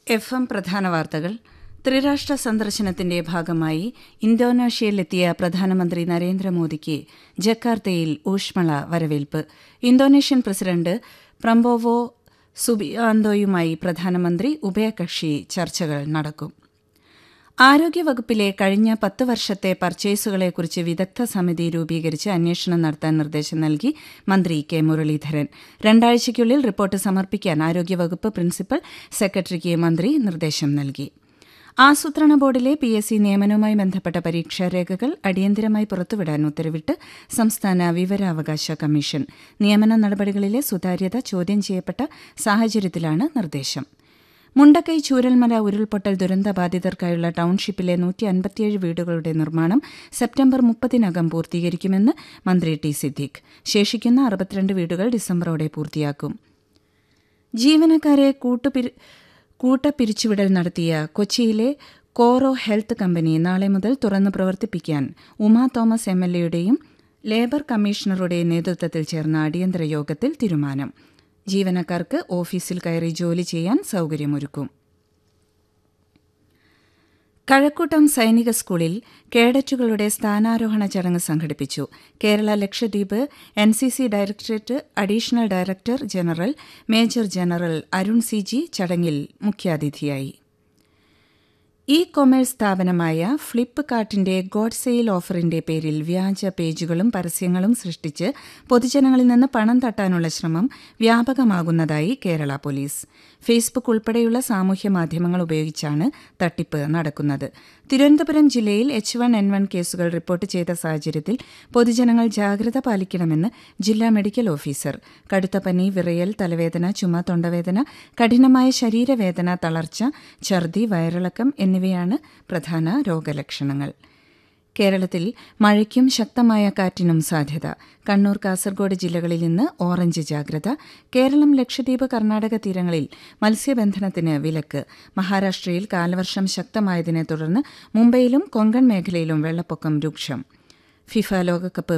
F M പ്രധാന വാർത്തകൾ ത്രിരാഷ്ട്ര സന്ദർശനത്തിന്റെ ഭാഗമായി ഇന്തോനേഷ്യയിലെത്തിയ പ്രധാനമന്ത്രി നരേന്ദ്രമോദിക്ക് ജക്കാർത്തയിൽ ഊഷ്മള വരവേൽപ്പ് ഇന്തോനേഷ്യൻ പ്രസിഡന്റ് പ്രംബോവോ സുബിയാന്തോയുമായി പ്രധാനമന്ത്രി ഉഭയകക്ഷി ചർച്ചകൾ നടക്കും ആരോഗ്യവകുപ്പിലെ കഴിഞ്ഞ പത്ത് വർഷത്തെ പർച്ചേസുകളെക്കുറിച്ച് വിദഗ്ധ സമിതി രൂപീകരിച്ച് അന്വേഷണം നടത്താൻ നിർദ്ദേശം നൽകി മന്ത്രി കെ മുരളീധരൻ രണ്ടാഴ്ചയ്ക്കുള്ളിൽ റിപ്പോർട്ട് സമർപ്പിക്കാൻ ആരോഗ്യവകുപ്പ് പ്രിൻസിപ്പൽ സെക്രട്ടറിക്ക് മന്ത്രി നിർദ്ദേശം നൽകി ആസൂത്രണ ബോർഡിലെ പി എസ് സി നിയമനവുമായി ബന്ധപ്പെട്ട പരീക്ഷാരേഖകൾ അടിയന്തരമായി പുറത്തുവിടാൻ ഉത്തരവിട്ട് സംസ്ഥാന വിവരാവകാശ കമ്മീഷൻ നിയമന നടപടികളിലെ സുതാര്യത ചോദ്യം ചെയ്യപ്പെട്ട സാഹചര്യത്തിലാണ് നിർദ്ദേശം മുണ്ടക്കൈ ചൂരൽമല ഉരുൾപൊട്ടൽ ദുരന്തബാധിതർക്കായുള്ള ടൌൺഷിപ്പിലെ നൂറ്റി അൻപത്തിയേഴ് വീടുകളുടെ നിർമ്മാണം സെപ്റ്റംബർ മുപ്പതിനകം പൂർത്തീകരിക്കുമെന്ന് മന്ത്രി ടി സിദ്ദീഖ് ശേഷിക്കുന്ന അറുപത്തിരണ്ട് വീടുകൾ ഡിസംബറോടെ പൂർത്തിയാക്കും ജീവനക്കാരെ കൂട്ടുപിരി കൂട്ടപ്പിരിച്ചുവിടൽ നടത്തിയ കൊച്ചിയിലെ കോറോ ഹെൽത്ത് കമ്പനി നാളെ മുതൽ തുറന്നു പ്രവർത്തിപ്പിക്കാൻ ഉമാ തോമസ് എം എൽ എയുടെയും ലേബർ കമ്മീഷണറുടെയും നേതൃത്വത്തിൽ ചേർന്ന അടിയന്തര യോഗത്തിൽ തീരുമാനം ജീവനക്കാർക്ക് ഓഫീസിൽ കയറി ജോലി ചെയ്യാൻ സൌകര്യമൊരുക്കും കഴക്കൂട്ടം സൈനിക സ്കൂളിൽ കേഡറ്റുകളുടെ സ്ഥാനാരോഹണ ചടങ്ങ് സംഘടിപ്പിച്ചു Kerala Lakshadweep N C C directorate additional director general major general Arun C G ചടങ്ങിൽ മുഖ്യാതിഥിയായി ഇ കൊമേഴ്സ് സ്ഥാപനമായ ഫ്ലിപ്പ് കാർട്ടിന്റെ ഗോഡ് സെയിൽ ഓഫറിന്റെ പേരിൽ വ്യാജ പേജുകളും പരസ്യങ്ങളും സൃഷ്ടിച്ച് പൊതുജനങ്ങളിൽ നിന്ന് പണം തട്ടാനുള്ള ശ്രമം വ്യാപകമാകുന്നതായി കേരള പോലീസ് ഫേസ്ബുക്ക് ഉൾപ്പെടെയുള്ള സാമൂഹ്യ മാധ്യമങ്ങൾ ഉപയോഗിച്ചാണ് തട്ടിപ്പ് നടക്കുന്നത് തിരുവനന്തപുരം ജില്ലയിൽ എച്ച് വൺ എൻ വൺ കേസുകൾ റിപ്പോർട്ട് ചെയ്ത സാഹചര്യത്തിൽ പൊതുജനങ്ങൾ ജാഗ്രത പാലിക്കണമെന്ന് ജില്ലാ മെഡിക്കൽ ഓഫീസർ കടുത്ത പനി വിറയൽ തലവേദന ചുമ തൊണ്ടവേദന കഠിനമായ ശരീരവേദന തളർച്ച ഛർദി വയറിളക്കം എന്നിവയാണ് പ്രധാന രോഗലക്ഷണങ്ങൾ കേരളത്തിൽ മഴയ്ക്കും ശക്തമായ കാറ്റിനും സാധ്യത കണ്ണൂർ കാസർഗോഡ് ജില്ലകളിൽ ഇന്ന് ഓറഞ്ച് ജാഗ്രത കേരളം ലക്ഷദ്വീപ് കർണാടക തീരങ്ങളിൽ മത്സ്യബന്ധനത്തിന് വിലക്ക് മഹാരാഷ്ട്രയിൽ കാലവർഷം ശക്തമായതിനെ തുടർന്ന് മുംബൈയിലും കൊങ്കൺ മേഖലയിലും വെള്ളപ്പൊക്കം രൂക്ഷം ഫിഫ ലോകകപ്പ്